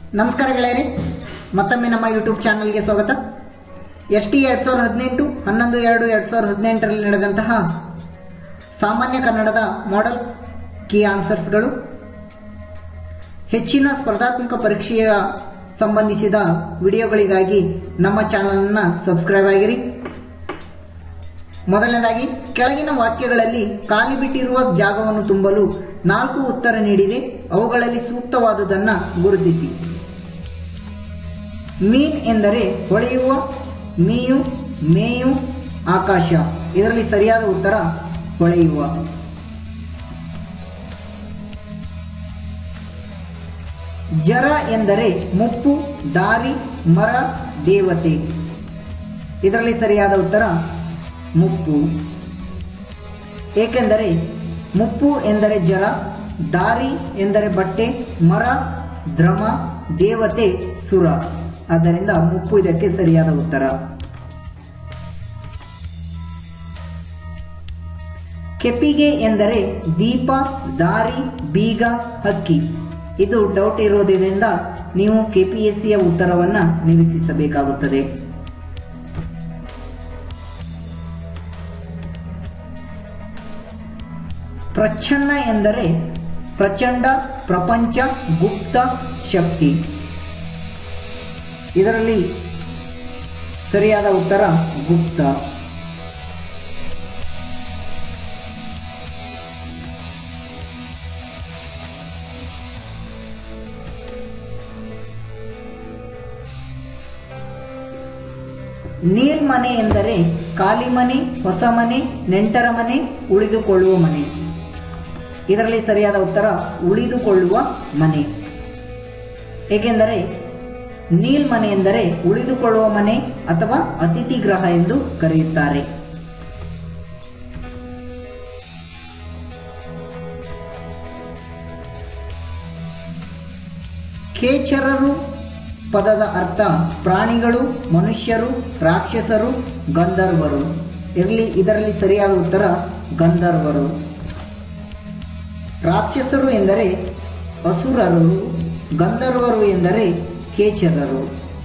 ನಮಸ್ಕಾರ ಗೆಳೆಯರಿ ಮತ್ತೊಮ್ಮೆ ನಮ್ಮ ಯೂಟ್ಯೂಬ್ ಚಾನಲ್ಗೆ ಸ್ವಾಗತ ಎಸ್ ಟಿ ಎರಡು ಸಾವಿರದ ಹದಿನೆಂಟು ಹನ್ನೊಂದು ಎರಡು ಎರಡು ಸಾವಿರದ ಹದಿನೆಂಟರಲ್ಲಿ ನಡೆದಂತಹ ಸಾಮಾನ್ಯ ಕನ್ನಡದ ಮಾಡೆಲ್ ಕೀ ಆನ್ಸರ್ಸ್ಗಳು ಹೆಚ್ಚಿನ ಸ್ಪರ್ಧಾತ್ಮಕ ಪರೀಕ್ಷೆಯ ಸಂಬಂಧಿಸಿದ ವಿಡಿಯೋಗಳಿಗಾಗಿ ನಮ್ಮ ಚಾನಲನ್ನು ಸಬ್ಸ್ಕ್ರೈಬ್ ಆಗಿರಿ ಮೊದಲನೇದಾಗಿ ಕೆಳಗಿನ ವಾಕ್ಯಗಳಲ್ಲಿ ಖಾಲಿ ಬಿಟ್ಟಿರುವ ಜಾಗವನ್ನು ತುಂಬಲು ನಾಲ್ಕು ಉತ್ತರ ನೀಡಿದೆ ಅವುಗಳಲ್ಲಿ ಸೂಕ್ತವಾದುದನ್ನು ಗುರುತಿಸಿ ಮೀನ್ ಎಂದರೆ ಹೊಳೆಯುವ ಮೀಯು ಮೇಯು ಆಕಾಶ ಇದರಲ್ಲಿ ಸರಿಯಾದ ಉತ್ತರ ಹೊಳೆಯುವ ಜರ ಎಂದರೆ ಮುಪ್ಪು ದಾರಿ ಮರ ದೇವತೆ ಇದರಲ್ಲಿ ಸರಿಯಾದ ಉತ್ತರ ಮುಪ್ಪು ಏಕೆಂದರೆ ಮುಪ್ಪು ಎಂದರೆ ಜರ ದಾರಿ ಎಂದರೆ ಬಟ್ಟೆ ಮರ ದ್ರಮ ದೇವತೆ ಸುರ ಆದ್ದರಿಂದ ಮುಪ್ಪು ಇದಕ್ಕೆ ಸರಿಯಾದ ಉತ್ತರ ಕೆಪಿಗೆ ಎಂದರೆ ದೀಪ ದಾರಿ ಬೀಗ ಹಕ್ಕಿ ಇದು ಡೌಟ್ ಇರೋದ್ರಿಂದ ನೀವು ಕೆಪಿಎಸ್ಸಿಯ ಉತ್ತರವನ್ನು ನಿರೀಕ್ಷಿಸಬೇಕಾಗುತ್ತದೆ ಪ್ರಚ್ಛನ್ನ ಎಂದರೆ ಪ್ರಚಂಡ ಪ್ರಪಂಚ ಗುಪ್ತ ಶಕ್ತಿ ಇದರಲ್ಲಿ ಸರಿಯಾದ ಉತ್ತರ ಗುಪ್ತ ನೀಲ್ ಮನೆ ಎಂದರೆ ಖಾಲಿ ಮನೆ ಹೊಸ ಮನೆ ನೆಂಟರ ಮನೆ ಉಳಿದುಕೊಳ್ಳುವ ಮನೆ ಇದರಲ್ಲಿ ಸರಿಯಾದ ಉತ್ತರ ಉಳಿದುಕೊಳ್ಳುವ ಮನೆ ಏಕೆಂದರೆ ನೀಲ್ ಮನೆ ಎಂದರೆ ಉಳಿದುಕೊಳ್ಳುವ ಮನೆ ಅಥವಾ ಅತಿಥಿ ಗೃಹ ಎಂದು ಕರೆಯುತ್ತಾರೆ ಖೇಚರರು ಪದದ ಅರ್ಥ ಪ್ರಾಣಿಗಳು ಮನುಷ್ಯರು ರಾಕ್ಷಸರು ಗಂಧರ್ವರು ಇರಲಿ ಇದರಲ್ಲಿ ಸರಿಯಾದ ಉತ್ತರ ಗಂಧರ್ವರು ರಾಕ್ಷಸರು ಎಂದರೆ ಅಸುರರು ಗಂಧರ್ವರು ಎಂದರೆ ಕೇಚರರು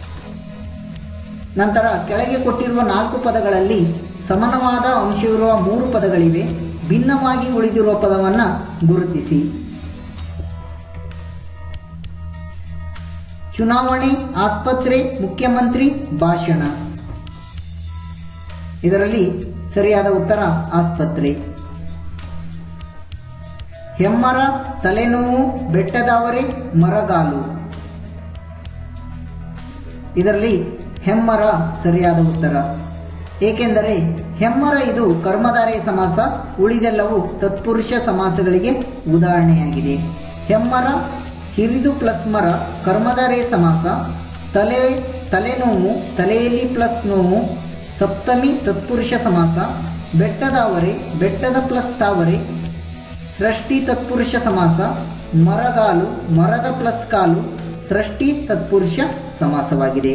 ನಂತರ ಕೆಳಗೆ ಕೊಟ್ಟಿರುವ ನಾಲ್ಕು ಪದಗಳಲ್ಲಿ ಸಮಾನವಾದ ಅಂಶವಿರುವ ಮೂರು ಪದಗಳಿವೆ ಭಿನ್ನವಾಗಿ ಉಳಿದಿರುವ ಪದವನ್ನು ಗುರುತಿಸಿ ಚುನಾವಣೆ ಆಸ್ಪತ್ರೆ ಮುಖ್ಯಮಂತ್ರಿ ಭಾಷಣ ಇದರಲ್ಲಿ ಸರಿಯಾದ ಉತ್ತರ ಆಸ್ಪತ್ರೆ ಹೆಮ್ಮರ ತಲೆನೋವು ಬೆಟ್ಟದಾವರೆ ಮರಗಾಲು ಇದರಲ್ಲಿ ಹೆಮ್ಮರ ಸರಿಯಾದ ಉತ್ತರ ಏಕೆಂದರೆ ಹೆಮ್ಮರ ಇದು ಕರ್ಮಧಾರೆಯ ಸಮಾಸ ಉಳಿದೆಲ್ಲವೂ ತತ್ಪುರುಷ ಸಮಾಸಗಳಿಗೆ ಉದಾಹರಣೆಯಾಗಿದೆ ಹೆಮ್ಮರ ಹಿರಿದು ಪ್ಲಸ್ ಮರ ಕರ್ಮಧಾರೆಯ ಸಮಾಸ ತಲೆ ತಲೆನೋವು ತಲೆಯಲ್ಲಿ ಪ್ಲಸ್ ನೋವು ಸಪ್ತಮಿ ತತ್ಪುರುಷ ಸಮಾಸ ಬೆಟ್ಟದಾವರೆ ಬೆಟ್ಟದ ಪ್ಲಸ್ ತಾವರೆ ಸೃಷ್ಟಿ ತತ್ಪುರುಷ ಸಮಾಸ ಮರಗಾಲು ಮರದ ಪ್ಲಸ್ ಕಾಲು ಸೃಷ್ಟಿ ತತ್ಪುರುಷ ಸಮಾಸವಾಗಿದೆ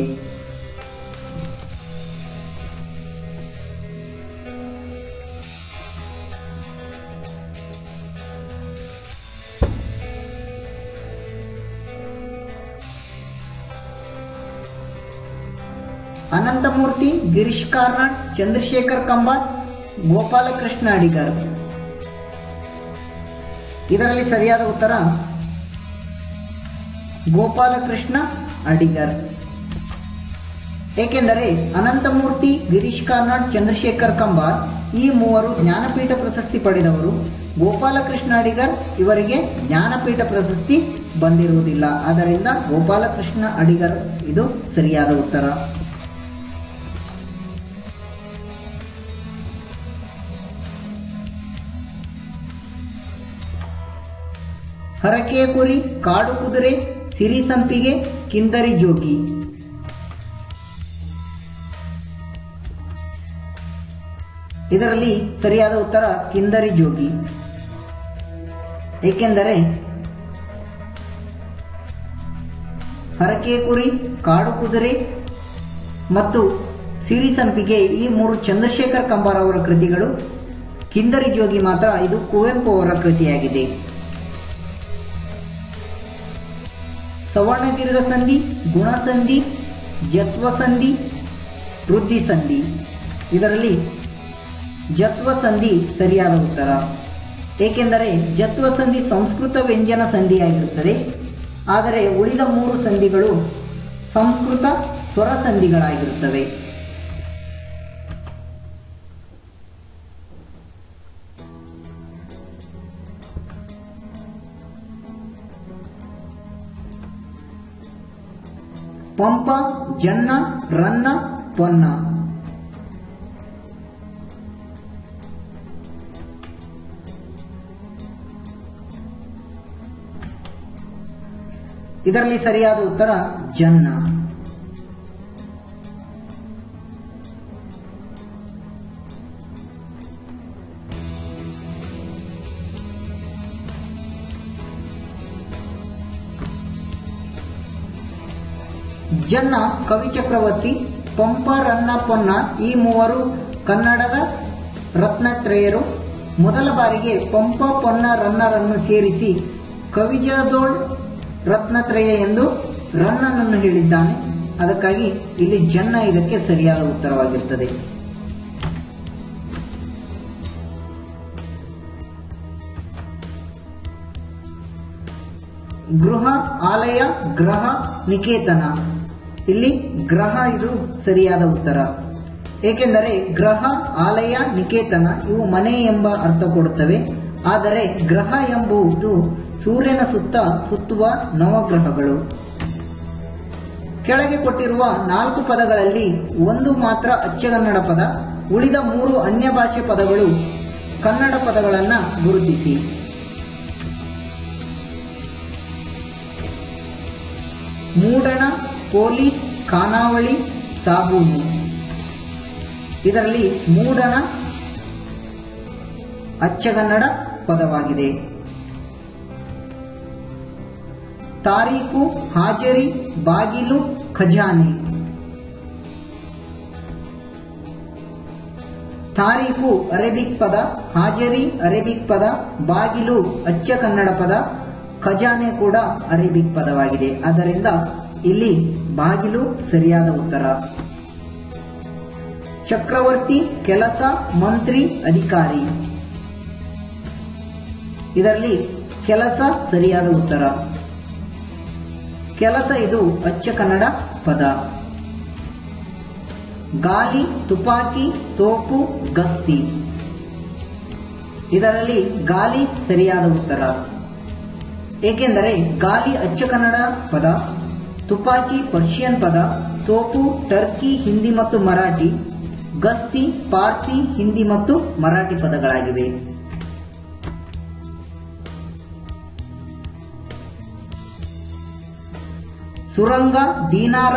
ಅನಂತಮೂರ್ತಿ ಗಿರೀಶ್ ಕಾರ್ನಾಡ್ ಚಂದ್ರಶೇಖರ್ ಕಂಬಾರ್ ಗೋಪಾಲಕೃಷ್ಣ ಅಡಿಗರ್ ಇದರಲ್ಲಿ ಸರಿಯಾದ ಉತ್ತರ ಗೋಪಾಲಕೃಷ್ಣ ಅಡಿಗರ್ ಏಕೆಂದರೆ ಅನಂತಮೂರ್ತಿ ಗಿರೀಶ್ ಕಾರ್ನಾಡ್ ಚಂದ್ರಶೇಖರ್ ಕಂಬಾರ್ ಈ ಮೂವರು ಜ್ಞಾನಪೀಠ ಪ್ರಶಸ್ತಿ ಪಡೆದವರು ಗೋಪಾಲಕೃಷ್ಣ ಅಡಿಗರ್ ಇವರಿಗೆ ಜ್ಞಾನಪೀಠ ಪ್ರಶಸ್ತಿ ಬಂದಿರುವುದಿಲ್ಲ ಆದ್ದರಿಂದ ಗೋಪಾಲಕೃಷ್ಣ ಅಡಿಗರ್ ಇದು ಸರಿಯಾದ ಉತ್ತರ ಹರಕೆಯ ಕುರಿ ಕಾಡು ಕುದುರೆ ಸಿರಿ ಸಂಪಿಗೆ ಕಿಂದರಿ ಜೋಗಿ ಇದರಲ್ಲಿ ಸರಿಯಾದ ಉತ್ತರ ಕಿಂದರಿ ಜೋಗಿ ಏಕೆಂದರೆ ಹರಕೆಯ ಕುರಿ ಕಾಡು ಕುದುರೆ ಮತ್ತು ಸಿರಿ ಸಂಪಿಗೆ ಈ ಮೂರು ಚಂದ್ರಶೇಖರ್ ಕಂಬಾರ್ ಅವರ ಕೃತಿಗಳು ಕಿಂದರಿ ಜೋಗಿ ಮಾತ್ರ ಇದು ಕುವೆಂಪು ಅವರ ಕೃತಿಯಾಗಿದೆ ಸವರ್ಣ ದೀರ್ಘ ಸಂಧಿ ಗುಣಸಂಧಿ ಜತ್ವ ಸಂಧಿ ವೃದ್ಧಿ ಸಂಧಿ ಇದರಲ್ಲಿ ಜತ್ವ ಸಂಧಿ ಸರಿಯಾದ ಉತ್ತರ ಏಕೆಂದರೆ ಜತ್ವ ಸಂಧಿ ಸಂಸ್ಕೃತ ವ್ಯಂಜನ ಸಂಧಿಯಾಗಿರುತ್ತದೆ ಆದರೆ ಉಳಿದ ಮೂರು ಸಂಧಿಗಳು ಸಂಸ್ಕೃತ ಸ್ವರ ಸಂಧಿಗಳಾಗಿರುತ್ತವೆ ಪಂಪ ಜನ್ನ ರನ್ನ ಪೊನ್ನ ಇದರಲ್ಲಿ ಸರಿಯಾದ ಉತ್ತರ ಜನ್ನ ಜನ್ನ ಕವಿ ಚಕ್ರವರ್ತಿ ಪಂಪ ರನ್ನ ಪೊನ್ನ ಈ ಮೂವರು ಕನ್ನಡದ ರತ್ನತ್ರಯರು ಮೊದಲ ಬಾರಿಗೆ ಪಂಪ ಪೊನ್ನ ರನ್ನರನ್ನು ಸೇರಿಸಿ ಕವಿಜದೋಳ್ ರತ್ನತ್ರಯ ಎಂದು ರನ್ನನನ್ನು ಹೇಳಿದ್ದಾನೆ ಅದಕ್ಕಾಗಿ ಇಲ್ಲಿ ಜನ್ನ ಇದಕ್ಕೆ ಸರಿಯಾದ ಉತ್ತರವಾಗಿರುತ್ತದೆ ಗೃಹ ಆಲಯ ಗ್ರಹ ನಿಕೇತನ ಇಲ್ಲಿ ಗ್ರಹ ಇದು ಸರಿಯಾದ ಉತ್ತರ ಏಕೆಂದರೆ ಗ್ರಹ ಆಲಯ ನಿಕೇತನ ಇವು ಮನೆ ಎಂಬ ಅರ್ಥ ಕೊಡುತ್ತವೆ ಆದರೆ ಗ್ರಹ ಎಂಬುದು ಸೂರ್ಯನ ಸುತ್ತ ಸುತ್ತುವ ನವಗ್ರಹಗಳು ಕೆಳಗೆ ಕೊಟ್ಟಿರುವ ನಾಲ್ಕು ಪದಗಳಲ್ಲಿ ಒಂದು ಮಾತ್ರ ಅಚ್ಚಗನ್ನಡ ಪದ ಉಳಿದ ಮೂರು ಅನ್ಯ ಭಾಷೆ ಪದಗಳು ಕನ್ನಡ ಪದಗಳನ್ನು ಗುರುತಿಸಿ ಮೂಡಣ ಪೊಲೀಸ್ ಖಾನಾವಳಿ ಸಾಬೂನು ಇದರಲ್ಲಿ ಮೂಡಣ ಅಚ್ಚಗನ್ನಡ ಪದವಾಗಿದೆ ತಾರೀಕು ಹಾಜರಿ ಬಾಗಿಲು ಖಜಾನೆ ತಾರೀಕು ಅರೇಬಿಕ್ ಪದ ಹಾಜರಿ ಅರೇಬಿಕ್ ಪದ ಬಾಗಿಲು ಅಚ್ಚ ಕನ್ನಡ ಪದ ಖಜಾನೆ ಕೂಡ ಅರೇಬಿಕ್ ಪದವಾಗಿದೆ ಆದ್ದರಿಂದ ಇಲ್ಲಿ ಬಾಗಿಲು ಸರಿಯಾದ ಉತ್ತರ ಚಕ್ರವರ್ತಿ ಕೆಲಸ ಮಂತ್ರಿ ಅಧಿಕಾರಿ ಇದರಲ್ಲಿ ಕೆಲಸ ಸರಿಯಾದ ಉತ್ತರ ಕೆಲಸ ಇದು ಅಚ್ಚ ಕನ್ನಡ ಪದ ಗಾಲಿ ತುಪಾಕಿ ತೋಪು ಗಸ್ತಿ ಇದರಲ್ಲಿ ಗಾಲಿ ಸರಿಯಾದ ಉತ್ತರ ಏಕೆಂದರೆ ಗಾಲಿ ಅಚ್ಚ ಕನ್ನಡ ಪದ ತುಪಾಕಿ ಪರ್ಷಿಯನ್ ಪದ ತೋಪು ಟರ್ಕಿ ಹಿಂದಿ ಮತ್ತು ಮರಾಠಿ ಗಸ್ತಿ ಪಾರ್ಸಿ ಹಿಂದಿ ಮತ್ತು ಮರಾಠಿ ಪದಗಳಾಗಿವೆ ಸುರಂಗ ದೀನಾರ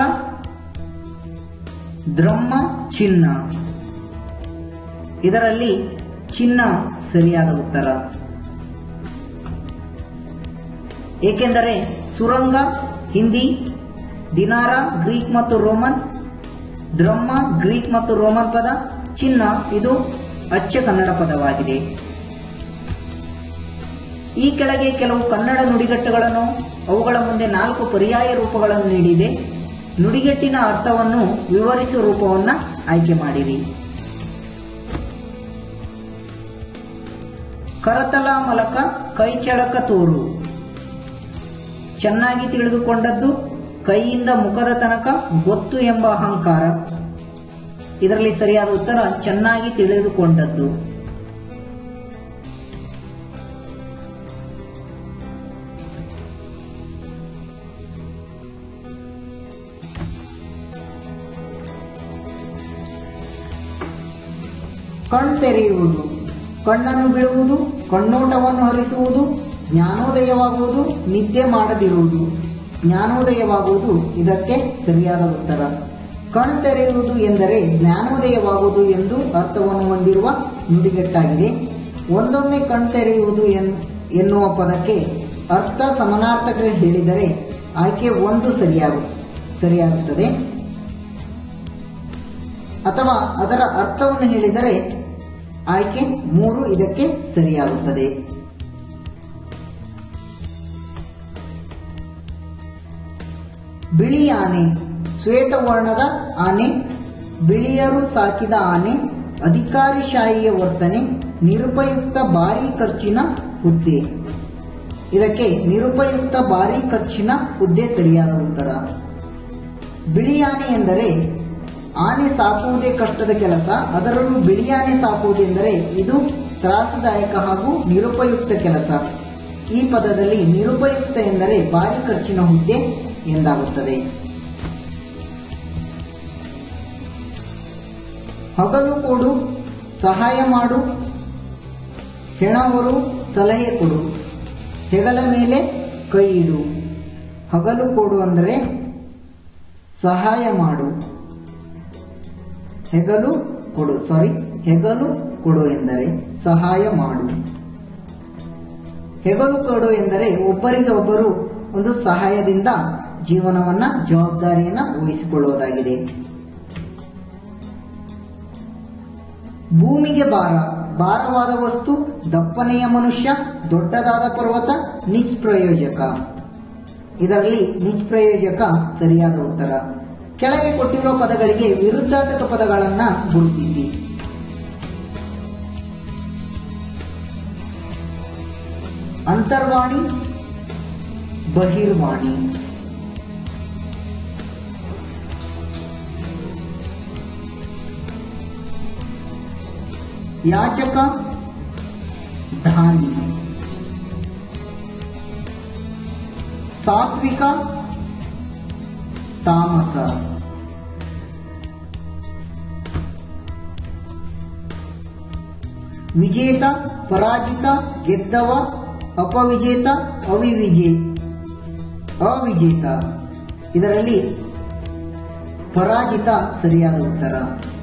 ದ್ರಮ್ಮ ಚಿನ್ನ ಇದರಲ್ಲಿ ಚಿನ್ನ ಸರಿಯಾದ ಉತ್ತರ ಏಕೆಂದರೆ ಸುರಂಗ ಹಿಂದಿ ದಿನಾರ ಗ್ರೀಕ್ ಮತ್ತು ರೋಮನ್ ದ್ರಮ್ಮ ಗ್ರೀಕ್ ಮತ್ತು ರೋಮನ್ ಪದ ಚಿನ್ನ ಇದು ಅಚ್ಚ ಕನ್ನಡ ಪದವಾಗಿದೆ ಈ ಕೆಳಗೆ ಕೆಲವು ಕನ್ನಡ ನುಡಿಗಟ್ಟುಗಳನ್ನು ಅವುಗಳ ಮುಂದೆ ನಾಲ್ಕು ಪರ್ಯಾಯ ರೂಪಗಳನ್ನು ನೀಡಿದೆ ನುಡಿಗಟ್ಟಿನ ಅರ್ಥವನ್ನು ವಿವರಿಸುವ ರೂಪವನ್ನು ಆಯ್ಕೆ ಮಾಡಿರಿ ಕರತಲ ಮಲಕ ಕೈಚಳಕ ತೋರು ಚೆನ್ನಾಗಿ ತಿಳಿದುಕೊಂಡದ್ದು ಕೈಯಿಂದ ಮುಖದ ತನಕ ಗೊತ್ತು ಎಂಬ ಅಹಂಕಾರ ಇದರಲ್ಲಿ ಸರಿಯಾದ ಉತ್ತರ ಚೆನ್ನಾಗಿ ತಿಳಿದುಕೊಂಡದ್ದು ಕಣ್ ತೆರೆಯುವುದು ಕಣ್ಣನ್ನು ಬಿಡುವುದು ಕಣ್ಣೋಟವನ್ನು ಹರಿಸುವುದು ಜ್ಞಾನೋದಯವಾಗುವುದು ನಿದ್ದೆ ಮಾಡದಿರುವುದು ಜ್ಞಾನೋದಯವಾಗುವುದು ಇದಕ್ಕೆ ಸರಿಯಾದ ಉತ್ತರ ಕಣ್ ತೆರೆಯುವುದು ಎಂದರೆ ಜ್ಞಾನೋದಯವಾಗುವುದು ಎಂದು ಅರ್ಥವನ್ನು ಹೊಂದಿರುವ ನುಡಿಗಟ್ಟಾಗಿದೆ ಒಂದೊಮ್ಮೆ ಕಣ್ ತೆರೆಯುವುದು ಎನ್ ಎನ್ನುವ ಪದಕ್ಕೆ ಅರ್ಥ ಸಮಾನಾರ್ಥಕ ಹೇಳಿದರೆ ಆಯ್ಕೆ ಒಂದು ಸರಿಯಾಗು ಸರಿಯಾಗುತ್ತದೆ ಅಥವಾ ಅದರ ಅರ್ಥವನ್ನು ಹೇಳಿದರೆ ಆಯ್ಕೆ ಮೂರು ಇದಕ್ಕೆ ಸರಿಯಾಗುತ್ತದೆ ಬಿಳಿ ಆನೆ ಶ್ವೇತವರ್ಣದ ಆನೆ ಬಿಳಿಯರು ಸಾಕಿದ ಆನೆ ಅಧಿಕಾರಿಶಾಹಿಯ ವರ್ತನೆ ನಿರುಪಯುಕ್ತ ಭಾರಿ ಖರ್ಚಿನ ಹುದ್ದೆ ಇದಕ್ಕೆ ನಿರುಪಯುಕ್ತ ಭಾರಿ ಖರ್ಚಿನ ಹುದ್ದೆ ಸರಿಯಾದ ಉತ್ತರ ಬಿಳಿ ಆನೆ ಎಂದರೆ ಆನೆ ಸಾಕುವುದೇ ಕಷ್ಟದ ಕೆಲಸ ಅದರಲ್ಲೂ ಬಿಳಿ ಆನೆ ಸಾಕುವುದೆಂದರೆ ಇದು ತ್ರಾಸದಾಯಕ ಹಾಗೂ ನಿರುಪಯುಕ್ತ ಕೆಲಸ ಈ ಪದದಲ್ಲಿ ನಿರುಪಯುಕ್ತ ಎಂದರೆ ಭಾರಿ ಖರ್ಚಿನ ಹುದ್ದೆ ಎಂದಾಗುತ್ತದೆ ಹಗಲು ಕೊಡು ಸಹಾಯ ಮಾಡು ಹೆಣವರು ಸಲಹೆ ಕೊಡು ಹೆಗಲ ಮೇಲೆ ಕೈ ಇಡು ಹಗಲು ಕೊಡು ಅಂದರೆ ಸಹಾಯ ಮಾಡು ಹೆಗಲು ಕೊಡು ಸಾರಿ ಹೆಗಲು ಕೊಡು ಎಂದರೆ ಸಹಾಯ ಮಾಡು ಹೆಗಲು ಕೊಡು ಎಂದರೆ ಒಬ್ಬರಿಗೆ ಒಬ್ಬರು ಒಂದು ಸಹಾಯದಿಂದ ಜೀವನವನ್ನ ಜವಾಬ್ದಾರಿಯನ್ನ ವಹಿಸಿಕೊಳ್ಳುವುದಾಗಿದೆ ಭೂಮಿಗೆ ಭಾರ ಭಾರವಾದ ವಸ್ತು ದಪ್ಪನೆಯ ಮನುಷ್ಯ ದೊಡ್ಡದಾದ ಪರ್ವತ ನಿಷ್ಪ್ರಯೋಜಕ ಇದರಲ್ಲಿ ನಿಷ್ಪ್ರಯೋಜಕ ಸರಿಯಾದ ಉತ್ತರ ಕೆಳಗೆ ಕೊಟ್ಟಿರುವ ಪದಗಳಿಗೆ ವಿರುದ್ಧಾರ್ಥಕ ಪದಗಳನ್ನ ಗುರುತಿಸಿ ಅಂತರ್ವಾಣಿ ಬಹಿರ್ವಾಣಿ ಯಾಚಕ ಧಾನಿ ಸಾತ್ವಿಕ ತಾಮಸ ವಿಜೇತ ಪರಾಜಿತ ಗೆದ್ದವ ಅಪವಿಜೇತ ಅವಿವಿಜೇ ಅವಿಜೇತ ಇದರಲ್ಲಿ ಪರಾಜಿತ ಸರಿಯಾದ ಉತ್ತರ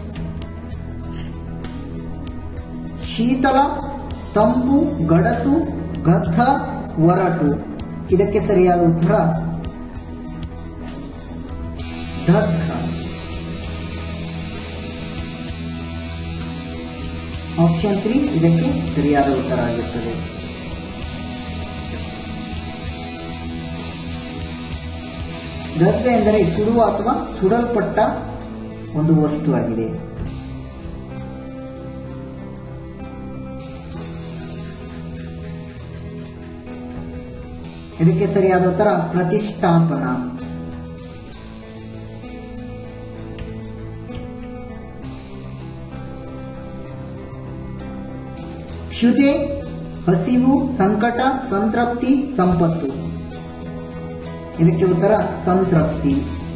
ಶೀತಲ ತಂಪು ಗಡಸು ಗದ್ದ ಒರಟು ಇದಕ್ಕೆ ಸರಿಯಾದ ಉತ್ತರ ದಗ್ಧ ಆಪ್ಷನ್ ತ್ರೀ ಇದಕ್ಕೆ ಸರಿಯಾದ ಉತ್ತರ ಆಗಿರುತ್ತದೆ ದಗ್ಧ ಎಂದರೆ ಸುಡುವ ಅಥವಾ ಸುಡಲ್ಪಟ್ಟ ಒಂದು ವಸ್ತು ಆಗಿದೆ ಇದಕ್ಕೆ ಸರಿಯಾದ ಉತ್ತರ ಪ್ರತಿಷ್ಠಾಪನ ಕ್ಷುದೆ ಹಸಿವು ಸಂಕಟ ಸಂತೃಪ್ತಿ ಸಂಪತ್ತು ಇದಕ್ಕೆ ಉತ್ತರ ಸಂತೃಪ್ತಿ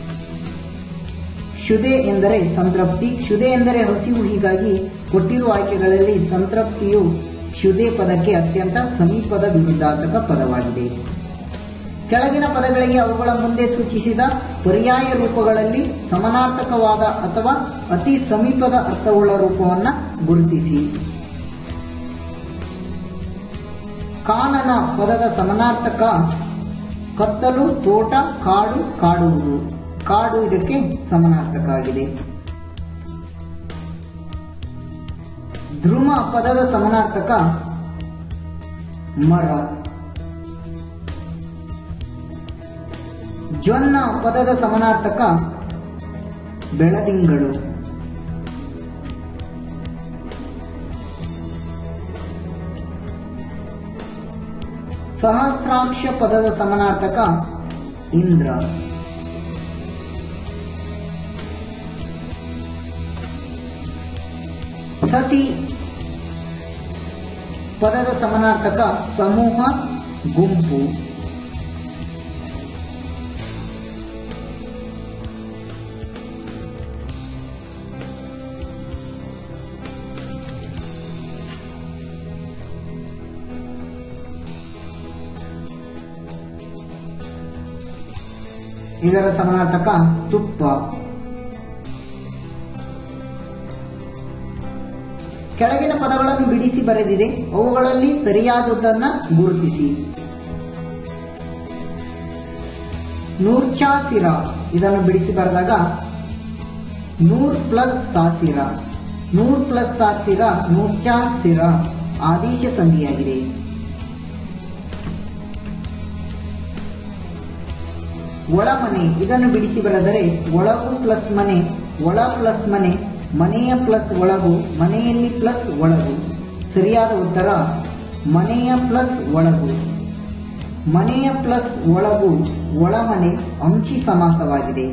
ಕ್ಷುದೆ ಎಂದರೆ ಸಂತೃಪ್ತಿ ಕ್ಷುದೆ ಎಂದರೆ ಹಸಿವು ಹೀಗಾಗಿ ಕೊಟ್ಟಿರುವ ಆಯ್ಕೆಗಳಲ್ಲಿ ಸಂತೃಪ್ತಿಯು ಕ್ಷುದೆ ಪದಕ್ಕೆ ಅತ್ಯಂತ ಸಮೀಪದ ವಿರುದ್ಧಾರ್ಥಕ ಪದವಾಗಿದೆ ಕೆಳಗಿನ ಪದಗಳಿಗೆ ಅವುಗಳ ಮುಂದೆ ಸೂಚಿಸಿದ ಪರ್ಯಾಯ ರೂಪಗಳಲ್ಲಿ ಸಮಾನಾರ್ಥಕವಾದ ಅಥವಾ ಅತಿ ಸಮೀಪದ ಅರ್ಥವುಳ್ಳ ರೂಪವನ್ನ ಗುರುತಿಸಿ ಕಾನನ ಪದದ ಸಮಾನಾರ್ಥಕ ಕತ್ತಲು ತೋಟ ಕಾಡು ಕಾಡುವುದು ಕಾಡು ಇದಕ್ಕೆ ಸಮಾನಾರ್ಥಕ ಆಗಿದೆ ಧ್ರುವ ಪದದ ಸಮಾನಾರ್ಥಕ ಮರ ಜ್ವನ್ನ ಪದದ ಸಮಾನಾರ್ಥಕ ಬೆಳದಿಂಗಳು ಸಹಸ್ರಾಕ್ಷ ಪದದ ಸಮಾನಾರ್ಥಕ ಇಂದ್ರ ಸತಿ ಪದದ ಸಮಾನಾರ್ಥಕ ಸಮೂಹ ಗುಂಪು ಇದರ ಸಮಾನಾರ್ಥಕ ತುಪ್ಪ ಕೆಳಗಿನ ಪದಗಳನ್ನು ಬಿಡಿಸಿ ಬರೆದಿದೆ ಅವುಗಳಲ್ಲಿ ಸರಿಯಾದದನ್ನ ಗುರುತಿಸಿ ನೂರ್ಚಾಸಿರ ಇದನ್ನು ಬಿಡಿಸಿ ಬರೆದಾಗ ನೂರ್ ಪ್ಲಸ್ ಸಾಸಿರ ನೂರ್ ಪ್ಲಸ್ ಸಾಸಿರ ನೂರ್ಚಾಸಿರ ಆದೇಶ ಸಂಧಿಯಾಗಿದೆ ಒಳಮನೆ ಇದನ್ನು ಬಿಡಿಸಿ ಬರೆದರೆ ಒಳಗು ಪ್ಲಸ್ ಮನೆ ಒಳ ಪ್ಲಸ್ ಮನೆ ಮನೆಯ ಪ್ಲಸ್ ಒಳಗು ಮನೆಯಲ್ಲಿ ಪ್ಲಸ್ ಒಳಗು ಸರಿಯಾದ ಉತ್ತರ ಮನೆಯ ಪ್ಲಸ್ ಒಳಗು ಮನೆಯ ಪ್ಲಸ್ ಒಳಗು ಒಳಮನೆ ಅಂಶಿ ಸಮಾಸವಾಗಿದೆ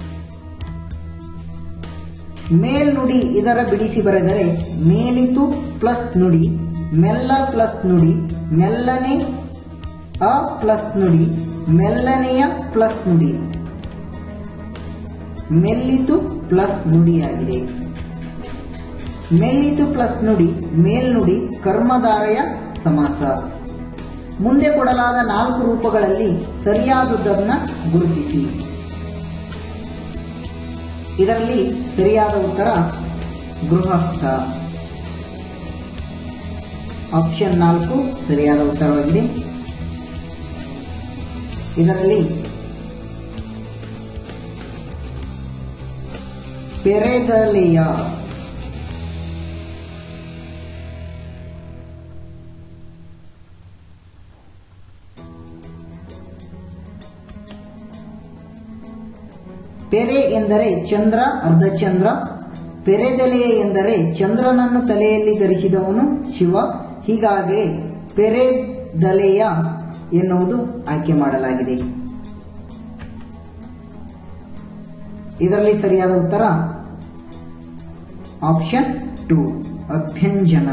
ಮೇಲ್ನುಡಿ ಇದರ ಬಿಡಿಸಿ ಬರೆದರೆ ಮೇಲಿತು ಪ್ಲಸ್ ನುಡಿ ಮೆಲ್ಲ ಪ್ಲಸ್ ನುಡಿ ಮೆಲ್ಲನೆ ಅ ಪ್ಲಸ್ ನುಡಿ ಮೆಲ್ಲನೆಯ ಪ್ಲಸ್ ನುಡಿ ಮೆಲ್ಲಿತು ಪ್ಲಸ್ ನುಡಿಯಾಗಿದೆ ಮೆಲ್ಲಿತು ಪ್ಲಸ್ ನುಡಿ ಮೇಲ್ನುಡಿ ಕರ್ಮಧಾರೆಯ ಸಮಾಸ ಮುಂದೆ ಕೊಡಲಾದ ನಾಲ್ಕು ರೂಪಗಳಲ್ಲಿ ಸರಿಯಾದುದನ್ನ ಗುರುತಿಸಿ ಇದರಲ್ಲಿ ಸರಿಯಾದ ಉತ್ತರ ಗೃಹಸ್ಥ ಆಪ್ಷನ್ ನಾಲ್ಕು ಸರಿಯಾದ ಉತ್ತರವಾಗಿದೆ ಇದರಲ್ಲಿ ಪೆರೆದಲೆಯ ಪೆರೆ ಎಂದರೆ ಚಂದ್ರ ಅರ್ಧಚಂದ್ರ ಪೆರೆದೆಲೆಯ ಎಂದರೆ ಚಂದ್ರನನ್ನು ತಲೆಯಲ್ಲಿ ಧರಿಸಿದವನು ಶಿವ ಹೀಗಾಗಿ ಪೆರೆದಲೆಯ ಎನ್ನುವುದು ಆಯ್ಕೆ ಮಾಡಲಾಗಿದೆ ಇದರಲ್ಲಿ ಸರಿಯಾದ ಉತ್ತರ ಆಪ್ಷನ್ ಟು ಅಭ್ಯಂಜನ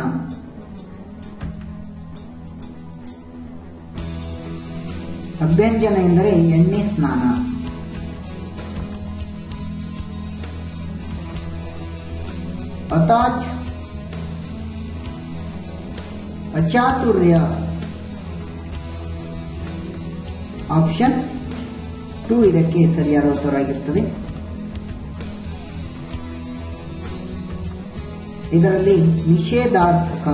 ಅಭ್ಯಂಜನ ಎಂದರೆ ಎಣ್ಣೆ ಸ್ನಾನ ಅತಾಚ್ ಅಚಾತುರ್ಯ ಆಪ್ಷನ್ ಟು ಇದಕ್ಕೆ ಸರಿಯಾದ ಉತ್ತರವಾಗಿರುತ್ತದೆ ಇದರಲ್ಲಿ ನಿಷೇಧಾರ್ಥಕ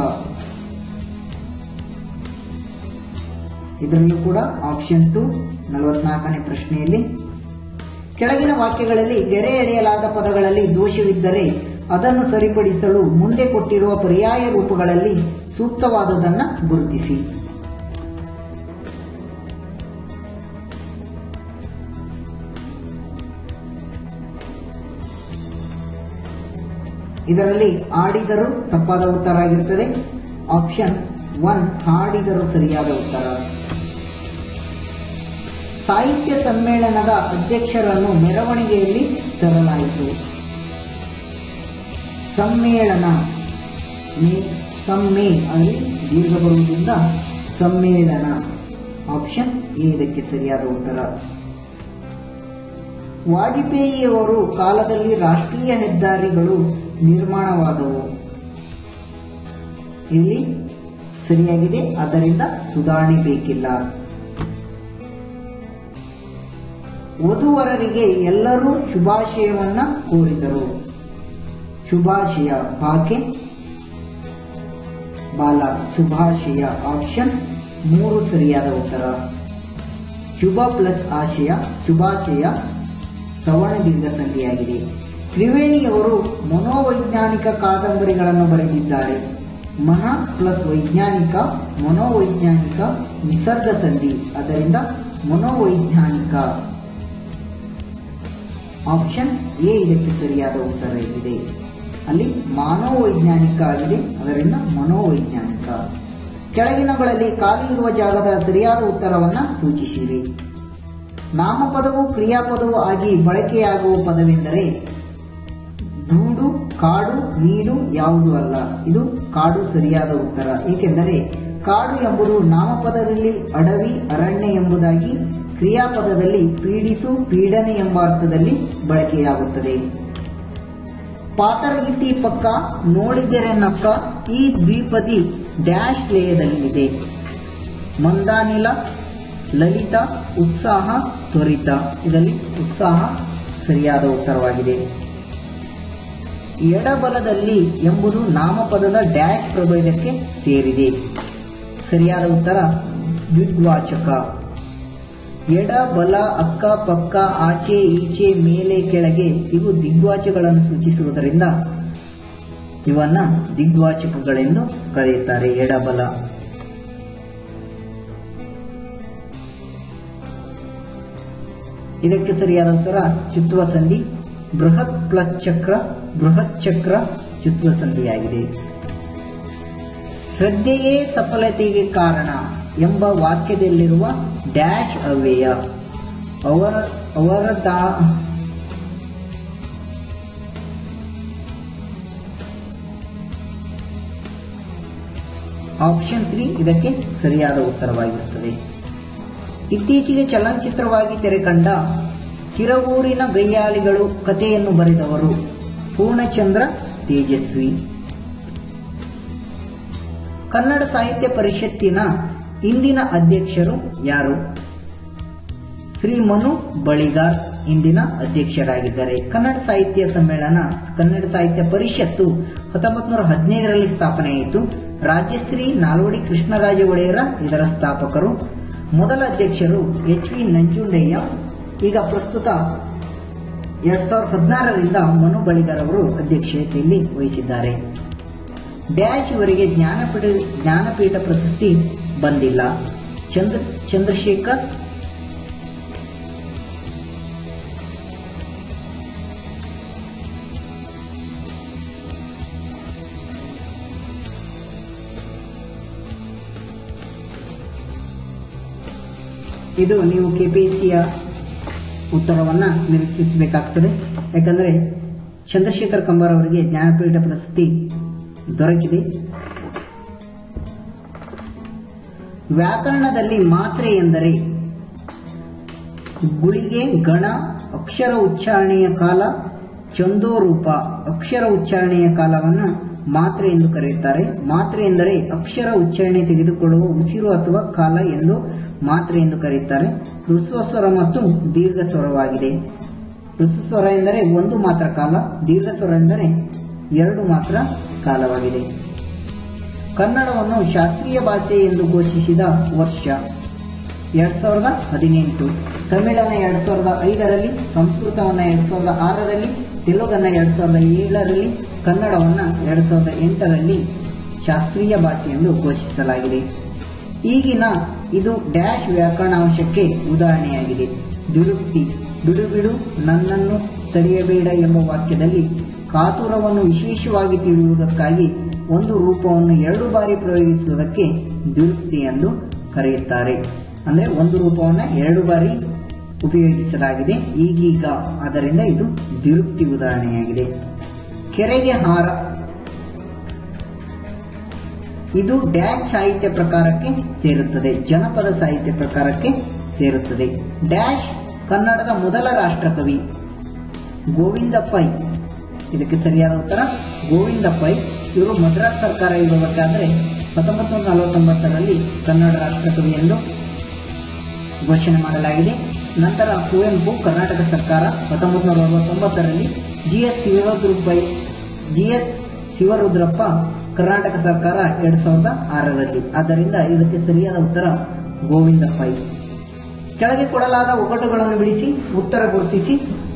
ಇದರಲ್ಲೂ ಕೂಡ ಆಪ್ಷನ್ ಟು ನಲವತ್ನಾಲ್ಕನೇ ಪ್ರಶ್ನೆಯಲ್ಲಿ ಕೆಳಗಿನ ವಾಕ್ಯಗಳಲ್ಲಿ ಗೆರೆ ಎಳೆಯಲಾದ ಪದಗಳಲ್ಲಿ ದೋಷವಿದ್ದರೆ ಅದನ್ನು ಸರಿಪಡಿಸಲು ಮುಂದೆ ಕೊಟ್ಟಿರುವ ಪರ್ಯಾಯ ರೂಪಗಳಲ್ಲಿ ಸೂಕ್ತವಾದುದನ್ನು ಗುರುತಿಸಿ ಇದರಲ್ಲಿ ಆಡಿದರು ತಪ್ಪಾದ ಉತ್ತರ ಆಗಿರುತ್ತದೆ ಆಪ್ಷನ್ ಒನ್ ಹಾಡಿದರು ಸರಿಯಾದ ಉತ್ತರ ಸಾಹಿತ್ಯ ಸಮ್ಮೇಳನದ ಅಧ್ಯಕ್ಷರನ್ನು ಮೆರವಣಿಗೆಯಲ್ಲಿ ತರಲಾಯಿತು ಸಮ್ಮೇಳನ ಮೇ ಸಮ್ಮೆ ಅಲ್ಲಿ ದೀರ್ಘ ಬರುವುದರಿಂದ ಸಮ್ಮೇಳನ ಆಪ್ಷನ್ ಎ ಇದಕ್ಕೆ ಸರಿಯಾದ ಉತ್ತರ ವಾಜಪೇಯಿಯವರು ಕಾಲದಲ್ಲಿ ರಾಷ್ಟ್ರೀಯ ಹೆದ್ದಾರಿಗಳು ನಿರ್ಮಾಣವಾದವು ಇಲ್ಲಿ ಸರಿಯಾಗಿದೆ ಆದ್ದರಿಂದ ಸುಧಾರಣೆ ಬೇಕಿಲ್ಲ ವಧುವರರಿಗೆ ಎಲ್ಲರೂ ಶುಭಾಶಯವನ್ನ ಕೋರಿದರು ಶುಭಾಶಯ ಬಾಕೆ ಬಾಲ ಶುಭಾಶಯ ಆಪ್ಷನ್ ಮೂರು ಸರಿಯಾದ ಉತ್ತರ ಶುಭ ಪ್ಲಸ್ ಆಶಯ ಶುಭಾಶಯ ಸವರ್ಣ ದೀರ್ಘ ಸಂಧಿಯಾಗಿದೆ ತ್ರಿವೇಣಿಯವರು ಮನೋವೈಜ್ಞಾನಿಕ ಕಾದಂಬರಿಗಳನ್ನು ಬರೆದಿದ್ದಾರೆ ಮನ ಪ್ಲಸ್ ವೈಜ್ಞಾನಿಕ ಮನೋವೈಜ್ಞಾನಿಕ ನಿಸರ್ಗ ಸಂಧಿ ಅದರಿಂದ ಮನೋವೈಜ್ಞಾನಿಕ ಆಪ್ಷನ್ ಎ ಇದಕ್ಕೆ ಸರಿಯಾದ ಉತ್ತರ ಇದೆ ಅಲ್ಲಿ ಮಾನವವೈಜ್ಞಾನಿಕ ಆಗಿದೆ ಅದರಿಂದ ಮನೋವೈಜ್ಞಾನಿಕ ಕೆಳಗಿನಗಳಲ್ಲಿ ಖಾಲಿ ಇರುವ ಜಾಗದ ಸರಿಯಾದ ಉತ್ತರವನ್ನ ಸೂಚಿಸಿರಿ ನಾಮಪದವು ಕ್ರಿಯಾಪದವು ಆಗಿ ಬಳಕೆಯಾಗುವ ಪದವೆಂದರೆ ದೂಡು ಕಾಡು ನೀಡು ಯಾವುದು ಅಲ್ಲ ಇದು ಕಾಡು ಸರಿಯಾದ ಉತ್ತರ ಏಕೆಂದರೆ ಕಾಡು ಎಂಬುದು ನಾಮಪದದಲ್ಲಿ ಅಡವಿ ಅರಣ್ಯ ಎಂಬುದಾಗಿ ಕ್ರಿಯಾಪದದಲ್ಲಿ ಪೀಡಿಸು ಪೀಡನೆ ಎಂಬ ಅರ್ಥದಲ್ಲಿ ಬಳಕೆಯಾಗುತ್ತದೆ ಪಾತರಗಿತ್ತಿ ಪಕ್ಕ ನೋಡಿದರೆ ನಕ್ಕ ಈ ದ್ವಿಪದಿ ಡ್ಯಾಶ್ ಲಯದಲ್ಲಿದೆ ಮಂದಾನಿಲ ಲಲಿತ ಉತ್ಸಾಹ ತ್ವರಿತ ಇದರಲ್ಲಿ ಉತ್ಸಾಹ ಸರಿಯಾದ ಉತ್ತರವಾಗಿದೆ ಎಡಬಲದಲ್ಲಿ ಎಂಬುದು ನಾಮಪದದ ಡ್ಯಾಶ್ ಪ್ರಭೇದಕ್ಕೆ ಸೇರಿದೆ ಸರಿಯಾದ ಉತ್ತರ ದ್ವಿಗ್ವಾಚಕ ಎಡ ಬಲ ಅಕ್ಕ ಪಕ್ಕ ಆಚೆ ಈಚೆ ಮೇಲೆ ಕೆಳಗೆ ಇವು ದಿಗ್ವಾಚಗಳನ್ನು ಸೂಚಿಸುವುದರಿಂದ ಇವನ್ನ ದಿಗ್ವಾಚಕಗಳೆಂದು ಕರೆಯುತ್ತಾರೆ ಎಡಬಲ ಇದಕ್ಕೆ ಸರಿಯಾದ ಉತ್ತರ ಚುತ್ವ ಸಂಧಿ ಬೃಹತ್ ಪ್ಲಸ್ ಚಕ್ರ ಬೃಹತ್ ಚಕ್ರ ಚುತ್ವ ಸಂಧಿಯಾಗಿದೆ ಶ್ರದ್ಧೆಯೇ ಸಫಲತೆಗೆ ಕಾರಣ ಎಂಬ ವಾಕ್ಯದಲ್ಲಿರುವ ಡ್ಯಾಶ್ ಅವ್ಯಯ ಅವರ ಅವರ ದಾ ಆಪ್ಷನ್ ತ್ರೀ ಇದಕ್ಕೆ ಸರಿಯಾದ ಉತ್ತರವಾಗಿರುತ್ತದೆ ಇತ್ತೀಚೆಗೆ ಚಲನಚಿತ್ರವಾಗಿ ತೆರೆಕಂಡ ಕಿರವೂರಿನ ಗಯ್ಯಾಳಿಗಳು ಕಥೆಯನ್ನು ಬರೆದವರು ಪೂರ್ಣಚಂದ್ರ ತೇಜಸ್ವಿ ಕನ್ನಡ ಸಾಹಿತ್ಯ ಪರಿಷತ್ತಿನ ಇಂದಿನ ಅಧ್ಯಕ್ಷರು ಯಾರು ಶ್ರೀ ಮನು ಬಳಿಗಾರ್ ಇಂದಿನ ಅಧ್ಯಕ್ಷರಾಗಿದ್ದಾರೆ ಕನ್ನಡ ಸಾಹಿತ್ಯ ಸಮ್ಮೇಳನ ಕನ್ನಡ ಸಾಹಿತ್ಯ ಪರಿಷತ್ತು ಹತ್ತೊಂಬತ್ತು ನೂರ ಹದಿನೈದರಲ್ಲಿ ಸ್ಥಾಪನೆಯಾಯಿತು ರಾಜ್ಯಶ್ರೀ ನಾಲ್ವಡಿ ಕೃಷ್ಣರಾಜ ಒಡೆಯರ ಇದರ ಸ್ಥಾಪಕರು ಮೊದಲ ಅಧ್ಯಕ್ಷರು ಎಚ್ ವಿ ನಂಜುಂಡಯ್ಯ ಈಗ ಪ್ರಸ್ತುತ ಎರಡ್ ಸಾವಿರದ ಹದಿನಾರರಿಂದ ಮನು ಬಳಿಗಾರ್ ಅವರು ಅಧ್ಯಕ್ಷತೆಯಲ್ಲಿ ವಹಿಸಿದ್ದಾರೆ ಡ್ಯಾಶ್ ಇವರಿಗೆ ಜ್ಞಾನಪೀಠ ಜ್ಞಾನಪೀಠ ಪ್ರಶಸ್ತಿ ಬಂದಿಲ್ಲ ಚಂದ್ರ ಚಂದ್ರಶೇಖರ್ ಇದು ನೀವು ಕೆಪಿಎಸ್ಸಿಯ ಉತ್ತರವನ್ನ ನಿರೀಕ್ಷಿಸಬೇಕಾಗ್ತದೆ ಯಾಕಂದ್ರೆ ಚಂದ್ರಶೇಖರ್ ಕಂಬಾರ್ ಅವರಿಗೆ ಜ್ಞಾನಪೀಠ ಪ್ರಶಸ್ತಿ ದೊರಕಿದೆ ವ್ಯಾಕರಣದಲ್ಲಿ ಮಾತ್ರೆ ಎಂದರೆ ಗುಳಿಗೆ ಗಣ ಅಕ್ಷರ ಉಚ್ಚಾರಣೆಯ ಕಾಲ ಚಂದೋರೂಪ ಅಕ್ಷರ ಉಚ್ಚಾರಣೆಯ ಕಾಲವನ್ನು ಮಾತ್ರೆ ಎಂದು ಕರೆಯುತ್ತಾರೆ ಮಾತ್ರೆ ಎಂದರೆ ಅಕ್ಷರ ಉಚ್ಚಾರಣೆ ತೆಗೆದುಕೊಳ್ಳುವ ಉಸಿರು ಅಥವಾ ಕಾಲ ಎಂದು ಮಾತ್ರೆ ಎಂದು ಕರೆಯುತ್ತಾರೆ ಹೃಸ್ವ ಸ್ವರ ಮತ್ತು ದೀರ್ಘ ಸ್ವರವಾಗಿದೆ ಹೃಸ್ವ ಸ್ವರ ಎಂದರೆ ಒಂದು ಮಾತ್ರ ಕಾಲ ದೀರ್ಘ ಸ್ವರ ಎಂದರೆ ಎರಡು ಮಾತ್ರ ಕಾಲವಾಗಿದೆ ಕನ್ನಡವನ್ನು ಶಾಸ್ತ್ರೀಯ ಭಾಷೆ ಎಂದು ಘೋಷಿಸಿದ ವರ್ಷ ಎರಡ್ ಸಾವಿರದ ಹದಿನೆಂಟು ತಮಿಳನ್ನ ಎರಡ್ ಸಾವಿರದ ಐದರಲ್ಲಿ ಸಂಸ್ಕೃತವನ್ನ ಎರಡ್ ಸಾವಿರದ ಆರರಲ್ಲಿ ತೆಲುಗನ್ನ ಎರಡ್ ಸಾವಿರದ ಏಳರಲ್ಲಿ ಕನ್ನಡವನ್ನ ಎರಡ್ ಸಾವಿರದ ಎಂಟರಲ್ಲಿ ಶಾಸ್ತ್ರೀಯ ಭಾಷೆ ಎಂದು ಘೋಷಿಸಲಾಗಿದೆ ಈಗಿನ ಇದು ಡ್ಯಾಶ್ ವ್ಯಾಕರಣಾಂಶಕ್ಕೆ ಉದಾಹರಣೆಯಾಗಿದೆ ದುರುಕ್ತಿ ಬಿಡು ಬಿಡು ನನ್ನನ್ನು ತಡೆಯಬೇಡ ಎಂಬ ವಾಕ್ಯದಲ್ಲಿ ಕಾತುರವನ್ನು ವಿಶೇಷವಾಗಿ ತಿಳಿಯುವುದಕ್ಕಾಗಿ ಒಂದು ರೂಪವನ್ನು ಎರಡು ಬಾರಿ ಪ್ರಯೋಗಿಸುವುದಕ್ಕೆ ದುರುಕ್ತಿ ಎಂದು ಕರೆಯುತ್ತಾರೆ ಅಂದ್ರೆ ಒಂದು ರೂಪವನ್ನು ಎರಡು ಬಾರಿ ಉಪಯೋಗಿಸಲಾಗಿದೆ ಈಗೀಗ ಆದ್ದರಿಂದ ಇದು ದ್ವಿರುಕ್ತಿ ಉದಾಹರಣೆಯಾಗಿದೆ ಕೆರೆಗೆ ಹಾರ ಇದು ಡ್ಯಾಶ್ ಸಾಹಿತ್ಯ ಪ್ರಕಾರಕ್ಕೆ ಸೇರುತ್ತದೆ ಜನಪದ ಸಾಹಿತ್ಯ ಪ್ರಕಾರಕ್ಕೆ ಸೇರುತ್ತದೆ ಡ್ಯಾಶ್ ಕನ್ನಡದ ಮೊದಲ ರಾಷ್ಟ್ರಕವಿ ಗೋವಿಂದ ಪೈ ಇದಕ್ಕೆ ಸರಿಯಾದ ಉತ್ತರ ಗೋವಿಂದ ಪೈ ಇವರು ಮದ್ರಾಸ್ ಸರ್ಕಾರ ಇರಬೇಕಾದ್ರೆ ಹತ್ತೊಂಬತ್ತು ನೂರ ನಲವತ್ತೊಂಬತ್ತರಲ್ಲಿ ಕನ್ನಡ ರಾಷ್ಟ್ರಕವಿ ಎಂದು ಘೋಷಣೆ ಮಾಡಲಾಗಿದೆ ನಂತರ ಕುವೆಂಪು ಕರ್ನಾಟಕ ಸರ್ಕಾರ ಹತ್ತೊಂಬತ್ತು ನೂರ ಅರವತ್ತೊಂಬತ್ತರಲ್ಲಿ G S Shivarudrappa G S Shivarudrappa Karnataka ಸರ್ಕಾರ ಎರಡ್ ಸಾವಿರದ ಆರರಲ್ಲಿ ಆದ್ದರಿಂದ ಇದಕ್ಕೆ ಸರಿಯಾದ ಉತ್ತರ ಗೋವಿಂದ ಪೈ ಕೆಳಗೆ ಕೊಡಲಾದ ಒಗಟುಗಳನ್ನು ಬಿಡಿಸಿ ಉತ್ತರ ಗುರುತಿಸಿ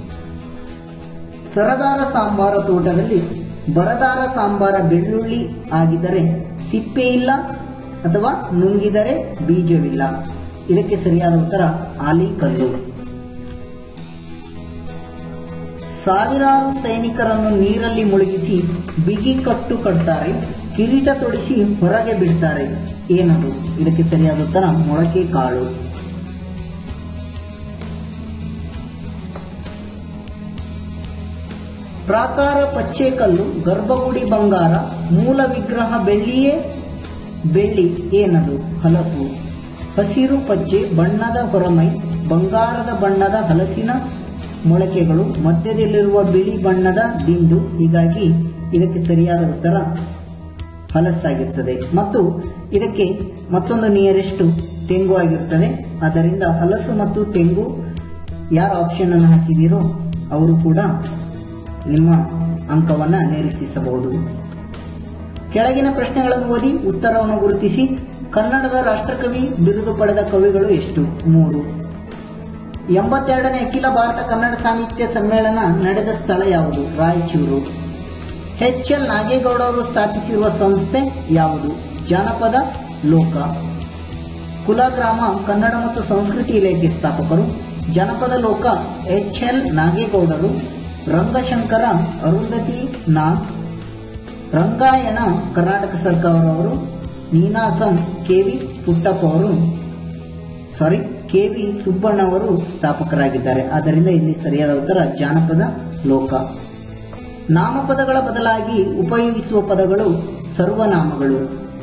ಸರದಾರ ಸಾಂಬಾರ ತೋಟದಲ್ಲಿ ಬರದಾರ ಸಾಂಬಾರ ಬೆಳ್ಳುಳ್ಳಿ ಆಗಿದ್ದರೆ ಸಿಪ್ಪೆ ಇಲ್ಲ ಅಥವಾ ನುಂಗಿದರೆ ಬೀಜವಿಲ್ಲ ಇದಕ್ಕೆ ಸರಿಯಾದ ಉತ್ತರ ಆಲಿಕಲ್ಲು ಸಾವಿರಾರು ಸೈನಿಕರನ್ನು ನೀರಲ್ಲಿ ಮುಳುಗಿಸಿ ಬಿಗಿ ಕಟ್ಟು ಕಟ್ತಾರೆ ಕಿರೀಟ ತೊಡಿಸಿ ಹೊರಗೆ ಬಿಡ್ತಾರೆ ಏನದು ಇದಕ್ಕೆ ಸರಿಯಾದ ಉತ್ತರ ಮೊಳಕೆ ಕಾಳು ಪ್ರಾಕಾರ ಪಚ್ಚೆಕಲ್ಲು ಗರ್ಭಗುಡಿ ಬಂಗಾರ ಮೂಲ ವಿಗ್ರಹ ಬೆಳ್ಳಿಯೇ ಬೆಳ್ಳಿ ಏನದು ಹಲಸು ಹಸಿರು ಪಚ್ಚೆ ಬಣ್ಣದ ಹೊರಮೈ ಬಂಗಾರದ ಬಣ್ಣದ ಹಲಸಿನ ಮೊಳಕೆಗಳು ಮಧ್ಯದಲ್ಲಿರುವ ಬಿಳಿ ಬಣ್ಣದ ದಿಂಡು ಹೀಗಾಗಿ ಇದಕ್ಕೆ ಸರಿಯಾದ ಉತ್ತರ ಹಲಸಾಗಿರುತ್ತದೆ ಮತ್ತು ಇದಕ್ಕೆ ಮತ್ತೊಂದು ನಿಯರೆಸ್ಟ್ ತೆಂಗು ಆಗಿರುತ್ತದೆ ಆದ್ದರಿಂದ ಹಲಸು ಮತ್ತು ತೆಂಗು ಯಾರು ಆಪ್ಷನ್ ಅನ್ನು ಹಾಕಿದ್ದೀರೋ ಅವರು ಕೂಡ ನಿಮ್ಮ ಅಂಕವನ್ನ ನಿರೀಕ್ಷಿಸಬಹುದು ಕೆಳಗಿನ ಪ್ರಶ್ನೆಗಳನ್ನು ಓದಿ ಉತ್ತರವನ್ನು ಗುರುತಿಸಿ ಕನ್ನಡದ ರಾಷ್ಟ್ರಕವಿ ಬಿರುದು ಪಡೆದ ಕವಿಗಳು ಎಷ್ಟು ಮೂರು ಎಂಬತ್ತೆರಡನೇ ಅಖಿಲ ಭಾರತ ಕನ್ನಡ ಸಾಹಿತ್ಯ ಸಮ್ಮೇಳನ ನಡೆದ ಸ್ಥಳ ಯಾವುದು ರಾಯಚೂರು ಎಚ್ ಎಲ್ ನಾಗೇಗೌಡ ಅವರು ಸ್ಥಾಪಿಸಿರುವ ಸಂಸ್ಥೆ ಯಾವುದು ಜಾನಪದ ಲೋಕ ಕುಲಗ್ರಾಮ ಕನ್ನಡ ಮತ್ತು ಸಂಸ್ಕೃತಿ ಇಲಾಖೆ ಸ್ಥಾಪಕರು ಜನಪದ ಲೋಕ ಎಚ್ ಎಲ್ ನಾಗೇಗೌಡರು ರಂಗಶಂಕರ ಅರುಂಧತಿ ನಾಥ್ ರಂಗಾಯಣ ಕರ್ನಾಟಕ ಸರ್ಕಾರ ಅವರು ನೀನಾಸಂ ಕೆ ವಿ ಪುಟ್ಟಪ್ಪ ಅವರು ಸಾರಿ ಕೆ ವಿ ಸುಬ್ಬಣ್ಣ ಅವರು ಸ್ಥಾಪಕರಾಗಿದ್ದಾರೆ ಆದ್ದರಿಂದ ಇಲ್ಲಿ ಸರಿಯಾದ ಉತ್ತರ ಜಾನಪದ ಲೋಕ ನಾಮಪದಗಳ ಬದಲಾಗಿ ಉಪಯೋಗಿಸುವ ಪದಗಳು ಸರ್ವನಾಮಗಳು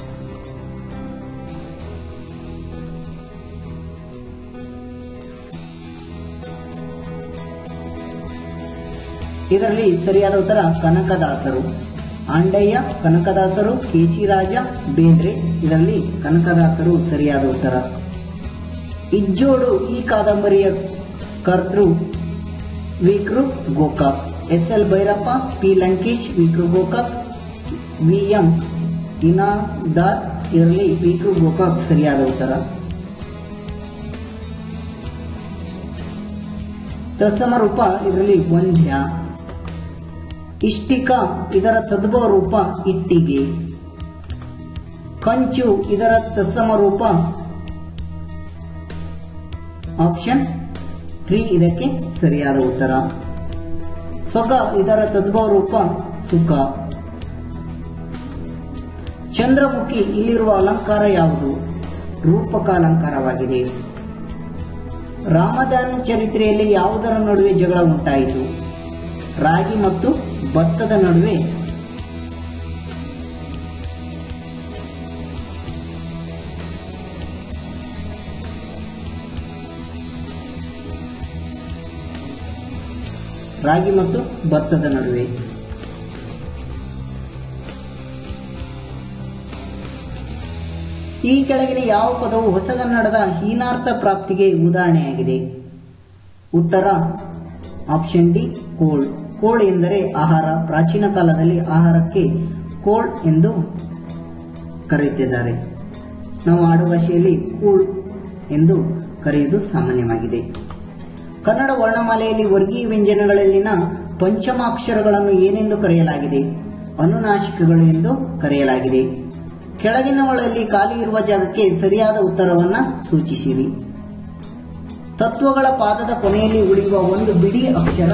ಇದರಲ್ಲಿ ಸರಿಯಾದ ಉತ್ತರ ಕನಕದಾಸರು ಆಂಡಯ್ಯ ಕನಕದಾಸರು ಕೇಶಿರಾಜ ಬೇಂದ್ರೆ ಇದರಲ್ಲಿ ಕನಕದಾಸರು ಸರಿಯಾದ ಉತ್ತರ ಇಜ್ಜೋಡು ಈ ಕಾದಂಬರಿಯ ಕರ್ತೃ ವಿಕ್ರು Gokak S L Bhyrappa P Lankesh ವಿಕ್ರು ಗೋಕಾಕ್ ವಿ ಎಂ ಇನಾದಾರ್ ಇದರಲ್ಲಿ ವಿಕ್ರು ಗೋಕಾಕ್ ಸರಿಯಾದ ಉತ್ತರ ತತ್ಸಮ ರೂಪ ಇದರಲ್ಲಿ ವಂದ್ಯ ಇಷ್ಟಿಕ ಇದರ ತದ್ಭವ ರೂಪ ಇಟ್ಟಿಗೆ ಕಂಚು ಇದರ ತತ್ಸಮ ರೂಪ ಆಪ್ಷನ್ ತ್ರೀ ಇದಕ್ಕೆ ಸರಿಯಾದ ಉತ್ತರ ಸೊಗ ಇದರ ತದ್ಭವ ರೂಪ ಸುಖ ಚಂದ್ರಮುಖಿ ಇಲ್ಲಿರುವ ಅಲಂಕಾರ ಯಾವುದು ರೂಪಕ ಅಲಂಕಾರವಾಗಿದೆ ರಾಮದಾನ ಚರಿತ್ರೆಯಲ್ಲಿ ಯಾವುದರ ನಡುವೆ ಜಗಳ ಉಂಟಾಯಿತು ರಾಗಿ ಮತ್ತು ಭತ್ತದ ನಡುವೆ ರಾಗಿ ಮತ್ತು ಭತ್ತದ ನಡುವೆ ಈ ಕೆಳಗಿನ ಯಾವ ಪದವು ಹೊಸಗನ್ನಡದ ಹೀನಾರ್ಥ ಪ್ರಾಪ್ತಿಗೆ ಉದಾಹರಣೆಯಾಗಿದೆ ಉತ್ತರ ಆಪ್ಷನ್ ಡಿ ಕೋಳ್ ಕೋಳ್ ಎಂದರೆ ಆಹಾರ ಪ್ರಾಚೀನ ಕಾಲದಲ್ಲಿ ಆಹಾರಕ್ಕೆ ಕೋಳ್ ಎಂದು ಕರೆಯುತ್ತಿದ್ದಾರೆ ನಾವು ಆಡು ಭಾಷೆಯಲ್ಲಿ ಕೂಳ್ ಎಂದು ಕರೆಯುವುದು ಸಾಮಾನ್ಯವಾಗಿದೆ ಕನ್ನಡ ವರ್ಣಮಾಲೆಯಲ್ಲಿ ವರ್ಗೀಯ ವ್ಯಂಜನಗಳಲ್ಲಿನ ಪಂಚಮಾಕ್ಷರಗಳನ್ನು ಏನೆಂದು ಕರೆಯಲಾಗಿದೆ ಅನುನಾಸಿಕಗಳು ಎಂದು ಕರೆಯಲಾಗಿದೆ ಕೆಳಗಿನವುಗಳಲ್ಲಿ ಖಾಲಿ ಇರುವ ಜಾಗಕ್ಕೆ ಸರಿಯಾದ ಉತ್ತರವನ್ನ ಸೂಚಿಸಿರಿ ತತ್ವಗಳ ಪಾದದ ಕೊನೆಯಲ್ಲಿ ಉಳಿಯುವ ಒಂದು ಬಿಡಿ ಅಕ್ಷರ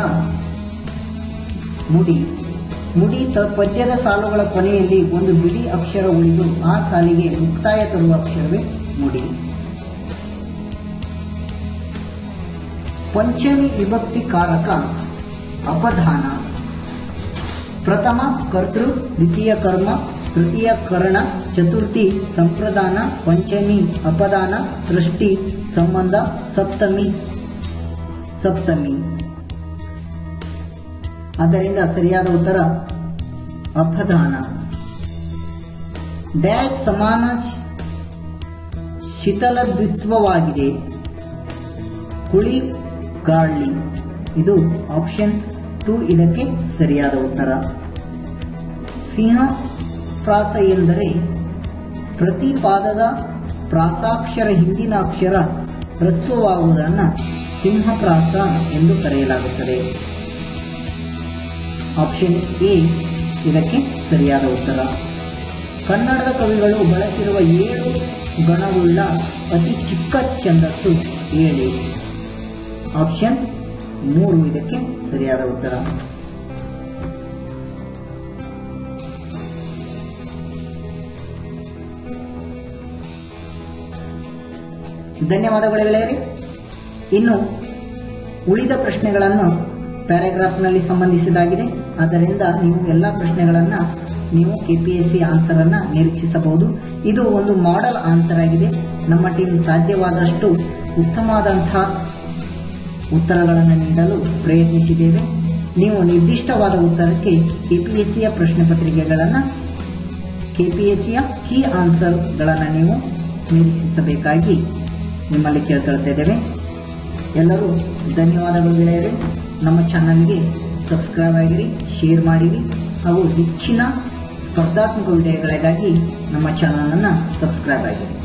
ಮುಡಿ ಮುಡಿ ತ- ಪದ್ಯದ ಸಾಲುಗಳ ಕೊನೆಯಲ್ಲಿ ಒಂದು ಬಿಡಿ ಅಕ್ಷರ ಉಳಿದು ಆ ಸಾಲಿಗೆ ಮುಕ್ತಾಯ ತರುವ ಅಕ್ಷರವೇ ಮುಡಿ ಪಂಚಮಿ ವಿಭಕ್ತಿ ಕಾರಕ ಅಪಧಾನ ಪ್ರಥಮ ಕರ್ತೃ ದ್ವಿತೀಯ ಕರ್ಮ ತೃತೀಯ ಕರ್ಣ ಚತುರ್ಥಿ ಸಂಪ್ರದಾನ ಪಂಚಮಿ ಅಪದಾನ ಸೃಷ್ಟಿ ಸಂಬಂಧ ಸಪ್ತಮಿ ಸಪ್ತಮಿ ಆದ್ದರಿಂದ ಸರಿಯಾದ ಉತ್ತರ ಅಪಧಾನ ಡ್ಯಾಶ್ ಸಮಾನ ಶಿ- ಶಿಥಲದ್ವಿತ್ವವಾಗಿದೆ ಕುಳಿ ಗಾಳಿ ಇದು ಆಪ್ಷನ್ ಟು ಇದಕ್ಕೆ ಸರಿಯಾದ ಉತ್ತರ ಸಿಂಹ ಪ್ರಾಸ ಎಂದರೆ ಪ್ರತಿ ಪಾದದ ಪ್ರಾಸಾಕ್ಷರ ಹಿಂದಿನ ಅಕ್ಷರ ಹ್ರಸ್ವವಾಗುವುದನ್ನು ಸಿಂಹಪ್ರಾಸ ಎಂದು ಕರೆಯಲಾಗುತ್ತದೆ ಆಪ್ಷನ್ ಎ ಇದಕ್ಕೆ ಸರಿಯಾದ ಉತ್ತರ ಕನ್ನಡದ ಕವಿಗಳು ಬಳಸಿರುವ ಏಳು ಗಣವುಳ್ಳ ಅತಿ ಚಿಕ್ಕ ಛಂದಸ್ಸು ಏಳು ಆಪ್ಷನ್ ಮೂರು ಇದಕ್ಕೆ ಸರಿಯಾದ ಉತ್ತರ ಧನ್ಯವಾದಗಳು ಗೆಳೆಯರಿ ಇನ್ನು ಉಳಿದ ಪ್ರಶ್ನೆಗಳನ್ನು ಪ್ಯಾರಾಗ್ರಾಫ್ನಲ್ಲಿ ಸಂಬಂಧಿಸಿದಾಗಿದೆ ಆದ್ದರಿಂದ ನೀವು ಎಲ್ಲ ಪ್ರಶ್ನೆಗಳನ್ನು ನೀವು ಕೆ ಪಿ ಎಸ್ ಸಿ ಆನ್ಸರನ್ನು ನಿರೀಕ್ಷಿಸಬಹುದು ಇದು ಒಂದು ಮಾಡೆಲ್ ಆನ್ಸರ್ ಆಗಿದೆ ನಮ್ಮ ಟೀಮ್ ಸಾಧ್ಯವಾದಷ್ಟು ಉತ್ತಮವಾದಂತಹ ಉತ್ತರಗಳನ್ನು ನೀಡಲು ಪ್ರಯತ್ನಿಸಿದ್ದೇವೆ ನೀವು ನಿರ್ದಿಷ್ಟವಾದ ಉತ್ತರಕ್ಕೆ ಕೆಪಿಎಸ್ಸಿಯ ಪ್ರಶ್ನೆ ಪತ್ರಿಕೆಗಳನ್ನು ಕೆಪಿಎಸ್ಸಿಯ ಕೀ ಆನ್ಸರ್ಗಳನ್ನು ನೀವು ನಿರೀಕ್ಷಿಸಬೇಕಾಗಿ ನಿಮ್ಮಲ್ಲಿ ಕೇಳ್ಕೊಳ್ತಾ ಇದ್ದೇವೆ ಎಲ್ಲರೂ ಧನ್ಯವಾದಗಳು ಗೆಳೆಯರೆ ನಮ್ಮ ಚಾನಲ್ಗೆ ಸಬ್ಸ್ಕ್ರೈಬ್ ಆಗಿರಿ ಶೇರ್ ಮಾಡಿರಿ ಹಾಗೂ ಹೆಚ್ಚಿನ ಸ್ಪರ್ಧಾತ್ಮಕ ವಿಡಿಯೋಗಳಿಗಾಗಿ ನಮ್ಮ ಚಾನಲನ್ನು ಸಬ್ಸ್ಕ್ರೈಬ್ ಆಗಿರಿ